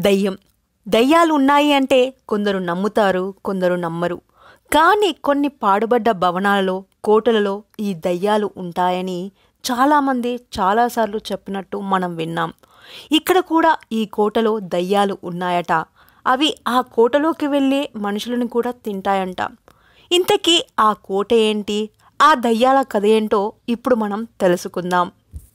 దయ్యం దయ్యాలు ఉన్నాయి అంటే కొందరు నమ్ముతారు కొందరు నమ్మరు కానీ కొన్ని పాడుబడ్డ భవనాలలో కోటలలో ఈ దయ్యాలు ఉంటాయని చాలామంది చాలాసార్లు చెప్పినట్టు మనం విన్నాం ఇక్కడ కూడా ఈ కోటలో దయ్యాలు ఉన్నాయట అవి ఆ కోటలోకి వెళ్ళే మనుషులను కూడా తింటాయంట ఇంతకీ ఆ కోట ఏంటి ఆ దయ్యాల కథ ఏంటో ఇప్పుడు మనం తెలుసుకుందాం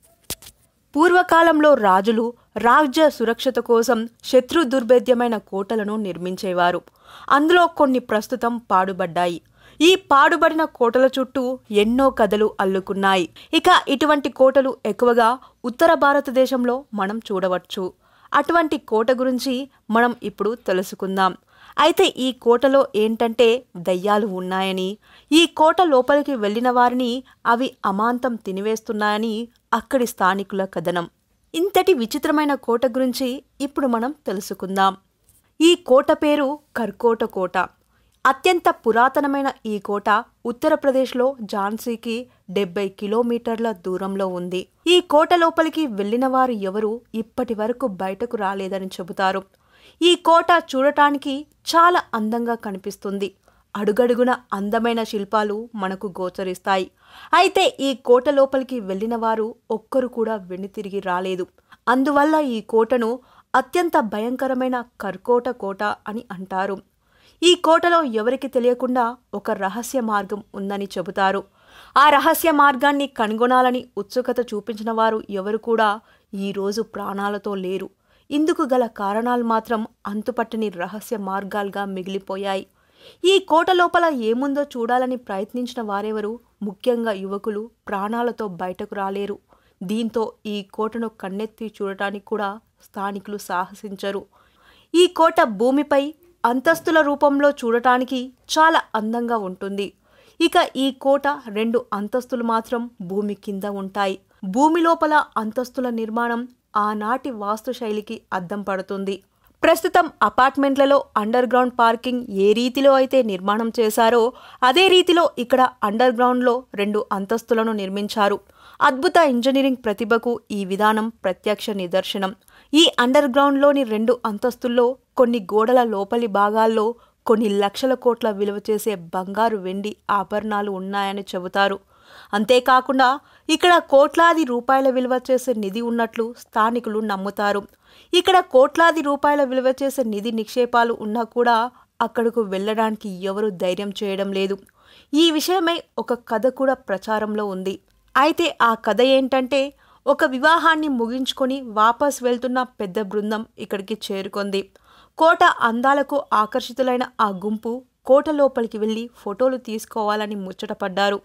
పూర్వకాలంలో రాజులు రాజ్య సురక్షత కోసం శత్రు దుర్భేద్యమైన కోటలను నిర్మించేవారు అందులో కొన్ని ప్రస్తుతం పాడుబడ్డాయి ఈ పాడుబడిన కోటల చుట్టూ ఎన్నో కథలు అల్లుకున్నాయి ఇక ఇటువంటి కోటలు ఎక్కువగా ఉత్తర భారతదేశంలో మనం చూడవచ్చు అటువంటి కోట గురించి మనం ఇప్పుడు తెలుసుకుందాం అయితే ఈ కోటలో ఏంటంటే దయ్యాలు ఉన్నాయని ఈ కోట లోపలికి వెళ్ళిన వారిని అవి అమాంతం తినివేస్తున్నాయని అక్కడి స్థానికుల కథనం ఇంతటి విచిత్రమైన కోట గురించి ఇప్పుడు మనం తెలుసుకుందాం ఈ కోట పేరు కర్కోట కోట అత్యంత పురాతనమైన ఈ కోట ఉత్తరప్రదేశ్లో ఝాన్సీకి డెబ్బై కిలోమీటర్ల దూరంలో ఉంది ఈ కోట లోపలికి వెళ్ళిన వారు ఎవరు ఇప్పటి వరకు బయటకు రాలేదని చెబుతారు ఈ కోట చూడటానికి చాలా అందంగా కనిపిస్తుంది అడుగడుగున అందమైన శిల్పాలు మనకు గోచరిస్తాయి అయితే ఈ కోట లోపలికి వెళ్ళిన వారు ఒక్కరు కూడా వెనుతిరిగి రాలేదు అందువల్ల ఈ కోటను అత్యంత భయంకరమైన కర్కోట కోట అని అంటారు ఈ కోటలో ఎవరికి తెలియకుండా ఒక రహస్య మార్గం ఉందని చెబుతారు ఆ రహస్య మార్గాన్ని కనుగొనాలని ఉత్సుకత చూపించిన వారు ఎవరు కూడా ఈరోజు ప్రాణాలతో లేరు ఇందుకు గల కారణాలు మాత్రం అంతుపట్టని రహస్య మార్గాలుగా మిగిలిపోయాయి ఈ కోట లోపల ఏముందో చూడాలని ప్రయత్నించిన వారెవరు ముఖ్యంగా యువకులు ప్రాణాలతో బయటకు రాలేరు దీంతో ఈ కోటను కన్నెత్తి చూడటానికి కూడా స్థానికులు సాహసించరు ఈ కోట భూమిపై అంతస్తుల రూపంలో చూడటానికి చాలా అందంగా ఉంటుంది ఇక ఈ కోట రెండు అంతస్తులు మాత్రం భూమి కింద ఉంటాయి భూమి లోపల అంతస్తుల నిర్మాణం ఆనాటి వాస్తుశైలికి అద్దం పడుతుంది ప్రస్తుతం అపార్ట్మెంట్లలో అండర్ గ్రౌండ్ పార్కింగ్ ఏ రీతిలో అయితే నిర్మాణం చేశారో అదే రీతిలో ఇక్కడ అండర్ గ్రౌండ్లో రెండు అంతస్తులను నిర్మించారు అద్భుత ఇంజనీరింగ్ ప్రతిభకు ఈ విధానం ప్రత్యక్ష నిదర్శనం ఈ అండర్ గ్రౌండ్లోని రెండు అంతస్తుల్లో కొన్ని గోడల లోపలి భాగాల్లో కొన్ని లక్షల కోట్ల విలువ చేసే బంగారు వెండి ఆభరణాలు ఉన్నాయని చెబుతారు అంతేకాకుండా ఇక్కడ కోట్లాది రూపాయల విలువ చేసే నిధి ఉన్నట్లు స్థానికులు నమ్ముతారు ఇక్కడ కోట్లాది రూపాయల విలువ చేసే నిధి నిక్షేపాలు ఉన్నా కూడా అక్కడకు వెళ్ళడానికి ఎవరు ధైర్యం చేయడం లేదు ఈ విషయమై ఒక కథ కూడా ప్రచారంలో ఉంది అయితే ఆ కథ ఏంటంటే ఒక వివాహాన్ని ముగించుకొని వాపస్ వెళ్తున్న పెద్ద బృందం ఇక్కడికి చేరుకుంది కోట అందాలకు ఆకర్షితులైన ఆ గుంపు కోట లోపలికి వెళ్ళి ఫోటోలు తీసుకోవాలని ముచ్చటపడ్డారు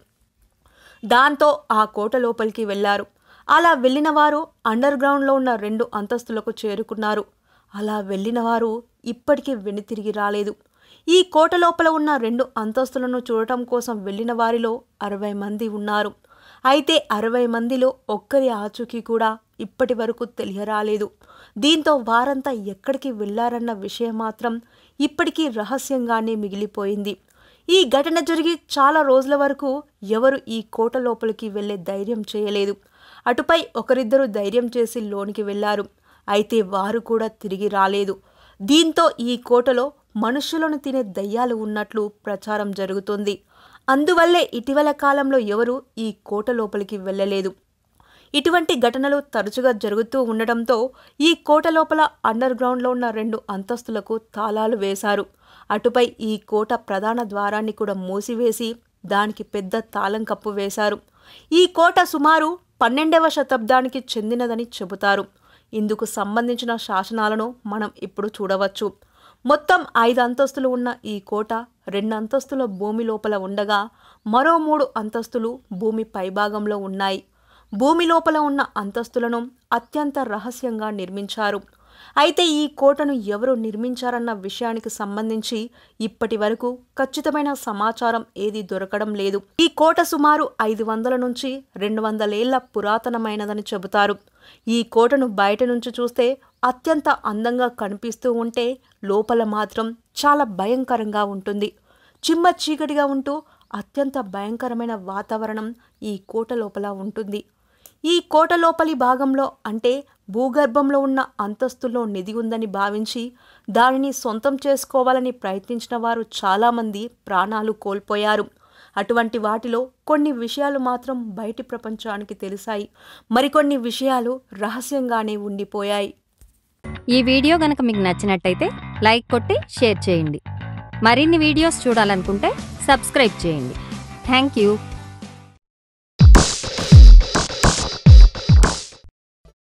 దాంతో ఆ కోట లోపలికి వెళ్లారు అలా వెళ్ళిన వారు అండర్ గ్రౌండ్లో ఉన్న రెండు అంతస్తులకు చేరుకున్నారు అలా వెళ్ళిన వారు ఇప్పటికీ వెనుతిరిగి రాలేదు ఈ కోట లోపల ఉన్న రెండు అంతస్తులను చూడటం కోసం వెళ్ళిన వారిలో అరవై మంది ఉన్నారు అయితే అరవై మందిలో ఒక్కరి ఆచూకీ కూడా ఇప్పటి వరకు తెలియరాలేదు దీంతో వారంతా ఎక్కడికి వెళ్లారన్న విషయం మాత్రం ఇప్పటికీ రహస్యంగానే మిగిలిపోయింది ఈ ఘటన జరిగి చాలా రోజుల వరకు ఎవరు ఈ కోట లోపలికి వెళ్లే ధైర్యం చేయలేదు అటుపై ఒకరిద్దరు ధైర్యం చేసి లోనికి వెళ్లారు అయితే వారు కూడా తిరిగి రాలేదు దీంతో ఈ కోటలో మనుషులను తినే దయ్యాలు ఉన్నట్లు ప్రచారం జరుగుతుంది అందువల్లే ఇటీవల కాలంలో ఎవరు ఈ కోట లోపలికి వెళ్ళలేదు ఇటువంటి ఘటనలు తరచుగా జరుగుతూ ఉండడంతో ఈ కోట లోపల అండర్ గ్రౌండ్లో ఉన్న రెండు అంతస్తులకు తాళాలు వేశారు అటుపై ఈ కోట ప్రధాన ద్వారాన్ని కూడా మూసివేసి దానికి పెద్ద తాళం కప్పు వేశారు ఈ కోట సుమారు పన్నెండవ శతాబ్దానికి చెందినదని చెబుతారు ఇందుకు సంబంధించిన శాసనాలను మనం ఇప్పుడు చూడవచ్చు మొత్తం ఐదు అంతస్తులు ఉన్న ఈ కోట రెండు అంతస్తుల భూమి లోపల ఉండగా మరో మూడు అంతస్తులు భూమి పైభాగంలో ఉన్నాయి భూమి లోపల ఉన్న అంతస్తులను అత్యంత రహస్యంగా నిర్మించారు అయితే ఈ కోటను ఎవరు నిర్మించారన్న విషయానికి సంబంధించి ఇప్పటి వరకు ఖచ్చితమైన సమాచారం ఏది దొరకడం లేదు ఈ కోట సుమారు ఐదు వందల నుంచి రెండు వందలేళ్ల పురాతనమైనదని చెబుతారు ఈ కోటను బయట నుంచి చూస్తే అత్యంత అందంగా కనిపిస్తూ ఉంటే లోపల మాత్రం చాలా భయంకరంగా ఉంటుంది చిమ్మ చీకటిగా ఉంటూ అత్యంత భయంకరమైన వాతావరణం ఈ కోట లోపల ఉంటుంది ఈ కోట లోపలి భాగంలో అంటే భూగర్భంలో ఉన్న అంతస్తులో నిధి ఉందని భావించి దానిని సొంతం చేసుకోవాలని ప్రయత్నించిన వారు చాలామంది ప్రాణాలు కోల్పోయారు అటువంటి వాటిలో కొన్ని విషయాలు మాత్రం బయటి ప్రపంచానికి తెలిసాయి మరికొన్ని విషయాలు రహస్యంగానే ఉండిపోయాయి ఈ వీడియో గనక మీకు నచ్చినట్టయితే లైక్ కొట్టి షేర్ చేయండి మరిన్ని వీడియోస్ చూడాలనుకుంటే సబ్స్క్రైబ్ చేయండి థ్యాంక్ యూ